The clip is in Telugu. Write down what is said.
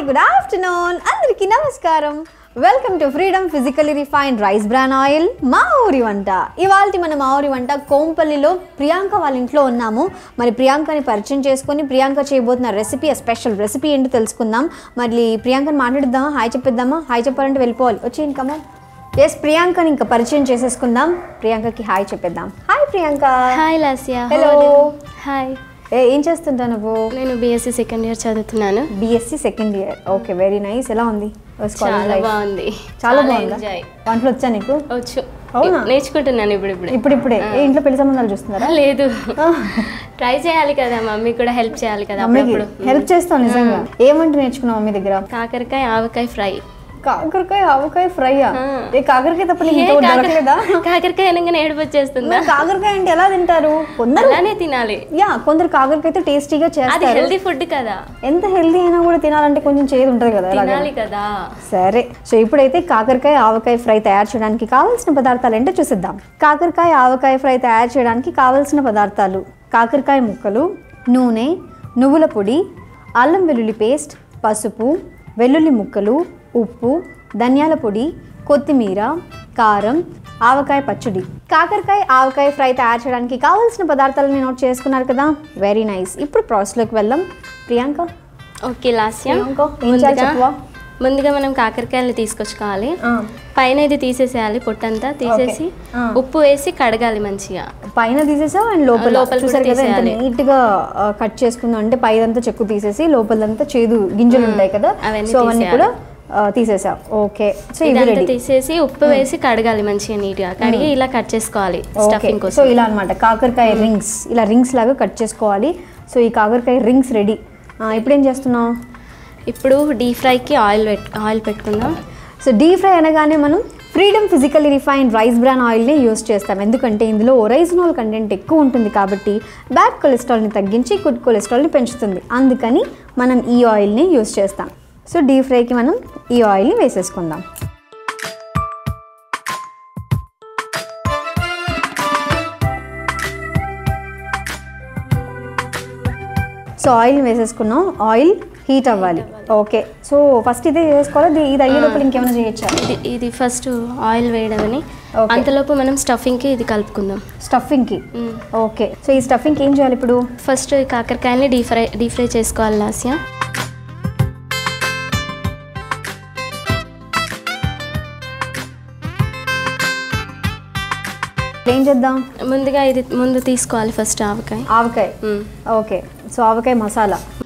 గుడ్ ఆఫ్టర్నూన్ అందరికీ నమస్కారం welcome to freedom physically refined rice bran oil మా ఊరి వంట ఇవాళ మన మా ఊరి వంట కోంపల్లిలో ప్రియాంక వాళ్ళ ఇంట్లో ఉన్నాము మరి ప్రియాంకని పరిచయం చేసుకొని ప్రియాంక చేయబోతున్న రెసిపీ స్పెషల్ రెసిపీ ఏంటో తెలుసుకుందాం మరి ప్రియాంకని మాట్లాడిద్దామా హాయ్ చెప్పిద్దామా హాయ్ చెప్పాలంటే వెళ్ళిపోవాలి వచ్చేయండి కమా ఎస్ ప్రియాంకని ఇంకా పరిచయం చేసేసుకుందాం ప్రియాంకకి హాయ్ చెప్పేద్దాం hi Priyanka hi Lasya Hello. Hi ఏ ఏం చేస్తుంటావు నువ్వు నేను బీఎస్సీ సెకండ్ ఇయర్ చదువుతున్నాను BSc second year okay very nice ఎలా ఉంది కాలేజ్ చాలా లైఫ్ బాగుంది చాలా బాగుందా ఎంజాయ్ వంటలు వచ్చా నీకు వచ్చు అవునా? నేర్చుకుంటున్నాను ఇప్పుడు ఇప్పుడు ఇప్పుడిప్పుడే ఏ ఇంట్లో పెళ్లి సంబంధాలు చూస్తున్నారా లేదు ట్రై చేయాలి కదా మమ్మీ కూడా హెల్ప్ చేయాలి కదా మమ్మీకి అప్పుడప్పుడు హెల్ప్ చేస్తావు నిజంగా ఏమంటే నేర్చుకున్నావు మమ్మీ దగ్గర కాకరకాయ ఆవకాయ ఫ్రై కాకరకాయ ఆవకాయ ఫ్రైయా ఆ. ఏ కాకరకాయ తప్ప నీకు ఏ ఇంకోటి కాకర- దొరకలేదా కాకరకాయ అనగానే ఏడుపు వచ్చేస్తుందా మరి కాకరకాయ అంటే ఎలా తింటారు కొందరు అలానే తినాలి యా కొందరు కాకరకాయ అయితే టేస్టీగా అది చేస్తారు హెల్దీ ఫుడ్ కదా ఎంత హెల్దీ అయినా కూడా తినాలంటే కొంచెం చేదు ఉంటుంది కదా ఎలాగైనా. తినాలి కదా సరే సో ఇప్పుడైతే కాకరకాయ ఆవకాయ ఫ్రై తయారు చేయడానికి కావాల్సిన పదార్థాలు ఏంటో చూసిద్దాం కాకరకాయ ఆవకాయ ఫ్రై తయారు చేయడానికి కావాల్సిన పదార్థాలు కాకరకాయ ముక్కలు నూనె నువ్వుల పొడి అల్లం వెల్లుల్లి పేస్ట్ పసుపు వెల్లుల్లి ముక్కలు ఉప్పు ధనియాల పొడి కొత్తిమీర కారం ఆవకాయ పచ్చడి కాకరకాయ ఆవకాయ ఫ్రై తయారు చేయడానికి కావాల్సిన పదార్థాలని నోట్ చేసుకున్నారు కదా వెరీ నైస్ ఇప్పుడు ప్రాసెస్లోకి వెళ్దాం ప్రియాంక ఓకే లాస్యా ప్రియాంక ఏం చేయాలి చెప్పవా ముందుగా మనం కాకరకాయలు తీసుకొచ్చుకోవాలి పైన ఇది తీసేసేయాలి పొట్టంతా తీసేసి ఆ. ఉప్పు వేసి కడగాలి మంచిగా పైన తీసేసావు అండ్ లోపల లోపల కూడా చూసారు కదా ఎంత తీసేయాలి. నీట్ గా కట్ చేసుకుందాం అంటే పైదంతా చెక్కు తీసేసి లోపలంతా చేదు గింజలు ఉంటాయి కదా అవన్నీ సో అవన్నీ తీసేయాలి. కూడా ఆ, తీసేసావు ఓకే సో ఇవి ఇదంతా రెడీ తీసేసి ఉప్పు వేసి కడగాలి మంచిగా నీట్ గా కడిగి ఇలా కట్ చేసుకోవాలి ఓకే స్టఫింగ్ సో కోసం ఇలా అన్నమాట కాకరకాయ రింగ్స్ ఇలా రింగ్స్ లాగా కట్ చేసుకోవాలి సో ఈ కాకరకాయ రింగ్స్ రెడీ ఇప్పుడు ఏం చేస్తున్నావు ఇప్పుడు డీప్ ఫ్రైకి ఆయిల్ పెట్ ఆయిల్ పెట్టుకుందాం సో డీప్ ఫ్రై అనగానే మనం freedom physically refined rice bran ఆయిల్ని యూస్ చేస్తాం ఎందుకంటే ఇందులో ఒరైజినల్ కంటెంట్ ఎక్కువ ఉంటుంది కాబట్టి బ్యాడ్ కొలెస్ట్రాల్ని తగ్గించి గుడ్ కొలెస్ట్రాల్ని పెంచుతుంది అందుకని మనం ఈ ఆయిల్ని యూస్ చేస్తాం సో డీప్ ఫ్రైకి మనం ఈ ఆయిల్ని వేసేసుకుందాం సో ఆయిల్ వేసేసుకున్నాం ఆయిల్ హీట్ అవ్వాలి ఓకే సో ఫస్ట్ ఇదే చేసుకోవాలి ఇది- ఇది అయ్యే లోపల ఇంకేమైనా చేయొచ్చా ఇది ఇది ఫస్ట్ ఆయిల్ వేయడమని Okay. అంతలోపు మనం స్టఫింగ్కి ఇది కలుపుకుందాం స్టఫింగ్కి మ్మ్. ఓకే సో ఈ స్టఫింగ్కి ఏం చేయాలి ఇప్పుడు ఫస్ట్ ఈ కాకరకాయని డీప్ ఫ్రై డీప్ ఫ్రై చేసుకోవాలి లాస్యా ఏం చేద్దాం ముందుగా ఇది ముందు తీసుకోవాలి ఫస్ట్ ఆవకాయ ఆవకాయ మ్మ్. Okay so avakaya masala